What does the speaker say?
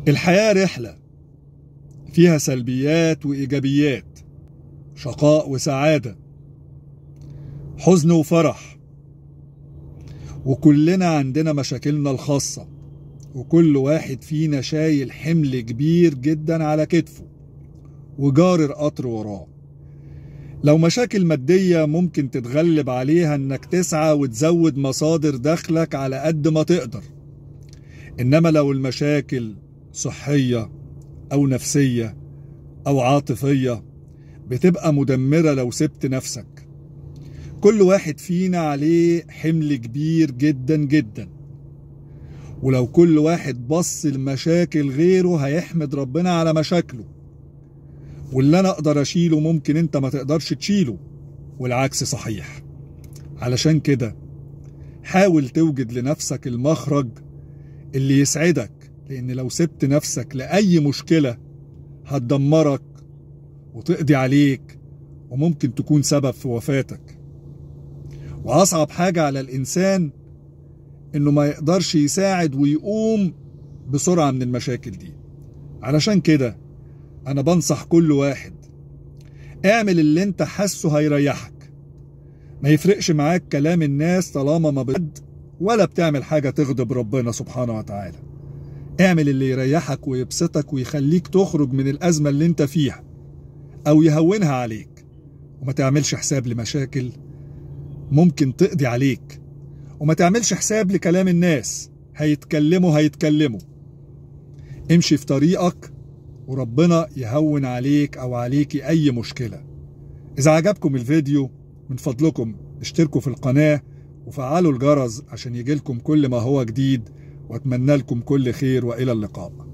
الحياة رحلة فيها سلبيات وإيجابيات شقاء وسعادة حزن وفرح وكلنا عندنا مشاكلنا الخاصة وكل واحد فينا شايل حمل كبير جدا على كتفه وجارر قطر وراه لو مشاكل مادية ممكن تتغلب عليها انك تسعى وتزود مصادر دخلك على قد ما تقدر انما لو المشاكل صحية او نفسية او عاطفية بتبقى مدمرة لو سبت نفسك كل واحد فينا عليه حمل كبير جدا جدا ولو كل واحد بص لمشاكل غيره هيحمد ربنا على مشاكله واللي انا اقدر اشيله ممكن انت ما تقدرش تشيله والعكس صحيح علشان كده حاول توجد لنفسك المخرج اللي يسعدك لان لو سبت نفسك لاي مشكله هتدمرك وتقضي عليك وممكن تكون سبب في وفاتك واصعب حاجه على الانسان انه ما يقدرش يساعد ويقوم بسرعه من المشاكل دي علشان كده انا بنصح كل واحد اعمل اللي انت حاسه هيريحك ما يفرقش معاك كلام الناس طالما ما بجد ولا بتعمل حاجة تغضب ربنا سبحانه وتعالى اعمل اللي يريحك ويبسطك ويخليك تخرج من الأزمة اللي انت فيها أو يهونها عليك وما تعملش حساب لمشاكل ممكن تقضي عليك وما تعملش حساب لكلام الناس هيتكلموا هيتكلموا امشي في طريقك وربنا يهون عليك أو عليكي أي مشكلة إذا عجبكم الفيديو من فضلكم اشتركوا في القناة وفعلوا الجرس عشان يجيلكم كل ما هو جديد واتمنى لكم كل خير والى اللقاء